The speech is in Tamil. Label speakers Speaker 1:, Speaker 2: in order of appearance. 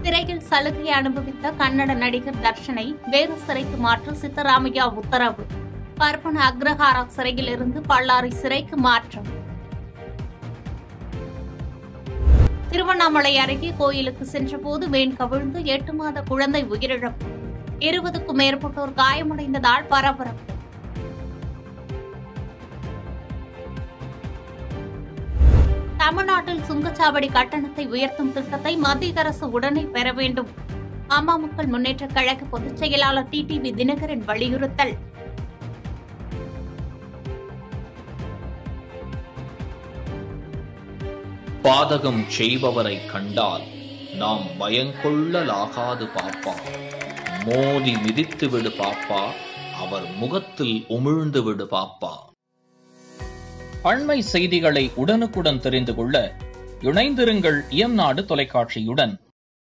Speaker 1: சிறையில் சலுகை அனுபவித்த கன்னட நடிகர் தர்ஷனை வேறு சிறைக்கு மாற்ற சித்தராமையா உத்தரவு பரப்பன அக்ரஹாரா சிறையிலிருந்து பல்லாரி சிறைக்கு மாற்றம் திருவண்ணாமலை அருகே கோயிலுக்கு சென்றபோது வேன் கவிழ்ந்து எட்டு மாத குழந்தை உயிரிழப்பு இருபதுக்கும் மேற்பட்டோர் காயமடைந்ததால் பரபரப்பு தமிழ்நாட்டில் சுங்கச்சாவடி கட்டணத்தை உயர்த்தும் திட்டத்தை மத்திய அரசு உடனே பெற வேண்டும் அம்மா முன்னேற்ற கழக பொதுச் செயலாளர் டிடிவி தினகரன் வலியுறுத்தல்
Speaker 2: பாதகம் செய்பவரை கண்டால் நாம் பயங்கொள்ளலாகாது பாப்பா மோதி மிதித்து விடு பாப்பா அவர் முகத்தில் உமிழ்ந்து விடு பாப்பா அண்மை செய்திகளை உடனுக்குடன் தெரிந்து கொள்ள இணைந்திருங்கள் இயம்நாடு தொலைக்காட்சியுடன்